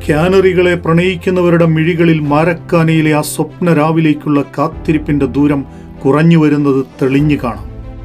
കാനറികളെ പ്രണയിക്കുന്നവരുടെ മിഴികളിൽ മാരക്കാനയിലെ ആ സ്വപ്ന രാവിലേക്കുള്ള കാത്തിരിപ്പിന്റെ ദൂരം കുറഞ്ഞു വരുന്നത് തെളിഞ്ഞു കാണാം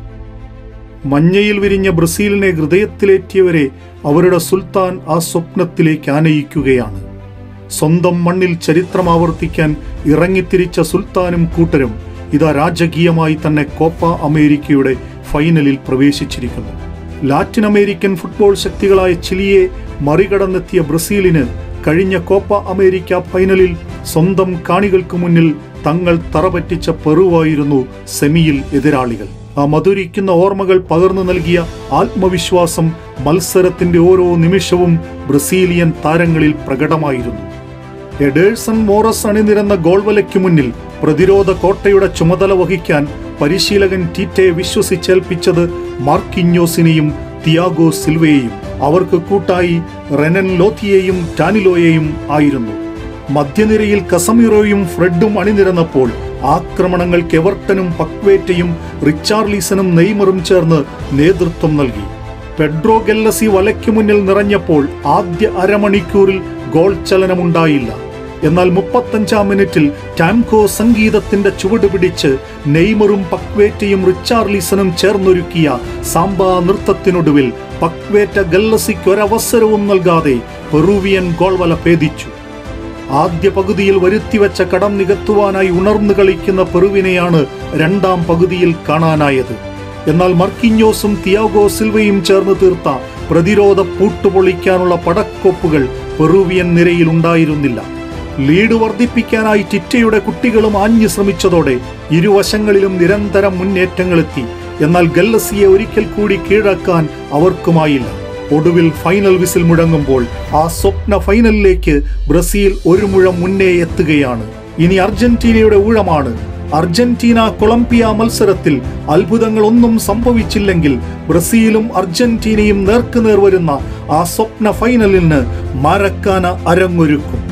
മഞ്ഞയിൽ വിരിഞ്ഞ ബ്രസീലിനെ ഹൃദയത്തിലേറ്റിയവരെ അവരുടെ സുൽത്താൻ ആ സ്വപ്നത്തിലേക്ക് ആനയിക്കുകയാണ് സ്വന്തം മണ്ണിൽ ചരിത്രം ആവർത്തിക്കാൻ ഇറങ്ങിത്തിരിച്ച സുൽത്താനും കൂട്ടരും ഇതാ രാജകീയമായി തന്നെ കോപ്പ അമേരിക്കയുടെ ഫൈനലിൽ പ്രവേശിച്ചിരിക്കുന്നു ലാറ്റിൻ അമേരിക്കൻ ഫുട്ബോൾ ശക്തികളായ ചിലിയെ മറികടന്നെത്തിയ ബ്രസീലിന് കഴിഞ്ഞ കോപ്പ അമേരിക്ക ഫൈനലിൽ സ്വന്തം കാണികൾക്ക് മുന്നിൽ തങ്ങൾ തറപറ്റിച്ച പെറുവായിരുന്നു സെമിയിൽ എതിരാളികൾ ആ മധുരിക്കുന്ന ഓർമ്മകൾ പകർന്നു നൽകിയ ആത്മവിശ്വാസം മത്സരത്തിന്റെ ഓരോ നിമിഷവും ബ്രസീലിയൻ താരങ്ങളിൽ പ്രകടമായിരുന്നു എഡേഴ്സൺ മോറസ് അണിനിരന്ന ഗോൾവലയ്ക്ക് മുന്നിൽ പ്രതിരോധ കോട്ടയുടെ ചുമതല വഹിക്കാൻ പരിശീലകൻ ടീറ്റയെ വിശ്വസിച്ചേൽപ്പിച്ചത് മാർക്കിഞ്ഞോസിനെയും തിയാഗോ സിൽവയെയും അവർക്ക് കൂട്ടായി റെനൻ ലോത്തിയെയും ടാനിലോയെയും ആയിരുന്നു മധ്യനിരയിൽ കസമിറോയും ഫ്രെഡും അണിനിരന്നപ്പോൾ ആക്രമണങ്ങൾക്ക് എവർട്ടനും പക്വേറ്റയും റിച്ചാർലീസനും നെയ്മറും ചേർന്ന് നേതൃത്വം നൽകി പെഡ്രോ ഗെല്ലസി വലയ്ക്ക് മുന്നിൽ നിറഞ്ഞപ്പോൾ ആദ്യ അരമണിക്കൂറിൽ ഗോൾ ചലനമുണ്ടായില്ല എന്നാൽ മുപ്പത്തഞ്ചാം മിനിറ്റിൽ ടാംകോ സംഗീതത്തിന്റെ ചുവട് പിടിച്ച് നെയ്മറും പക്വേറ്റയും റിച്ചാർലീസനും ചേർന്നൊരുക്കിയ സാമ്പാ നൃത്തത്തിനൊടുവിൽ പക്വേറ്റ ഗല്ലസിക്ക് ഒരവസരവും നൽകാതെ പെറൂവിയൻ ഗോൾവല ഭേദിച്ചു ആദ്യ പകുതിയിൽ വരുത്തിവെച്ച കടം നികത്തുവാനായി ഉണർന്നു കളിക്കുന്ന പെറുവിനെയാണ് രണ്ടാം പകുതിയിൽ കാണാനായത് എന്നാൽ മർക്കിഞ്ഞോസും തിയാഗോ സിൽവയും ചേർന്ന് തീർത്ത പ്രതിരോധ പൂട്ടുപൊളിക്കാനുള്ള പടക്കോപ്പുകൾ പെറുവിയൻ നിരയിൽ ഉണ്ടായിരുന്നില്ല ലീഡ് വർദ്ധിപ്പിക്കാനായി ടിറ്റയുടെ കുട്ടികളും ആഞ്ഞു ശ്രമിച്ചതോടെ ഇരുവശങ്ങളിലും നിരന്തരം മുന്നേറ്റങ്ങളെത്തി എന്നാൽ ഗല്ലസിയെ ഒരിക്കൽ കൂടി കീഴടക്കാൻ അവർക്കുമായില്ല ഒടുവിൽ ഫൈനൽ വിസിൽ മുഴങ്ങുമ്പോൾ ആ സ്വപ്ന ഫൈനലിലേക്ക് ബ്രസീൽ ഒരു മുഴം മുന്നേ എത്തുകയാണ് ഇനി അർജന്റീനയുടെ ഊഴമാണ് അർജന്റീന കൊളംബിയ മത്സരത്തിൽ അത്ഭുതങ്ങളൊന്നും സംഭവിച്ചില്ലെങ്കിൽ ബ്രസീലും അർജന്റീനയും നേർക്കുനേർ വരുന്ന ആ സ്വപ്ന ഫൈനലിന് മാരക്കാന അരങ്ങൊരുക്കും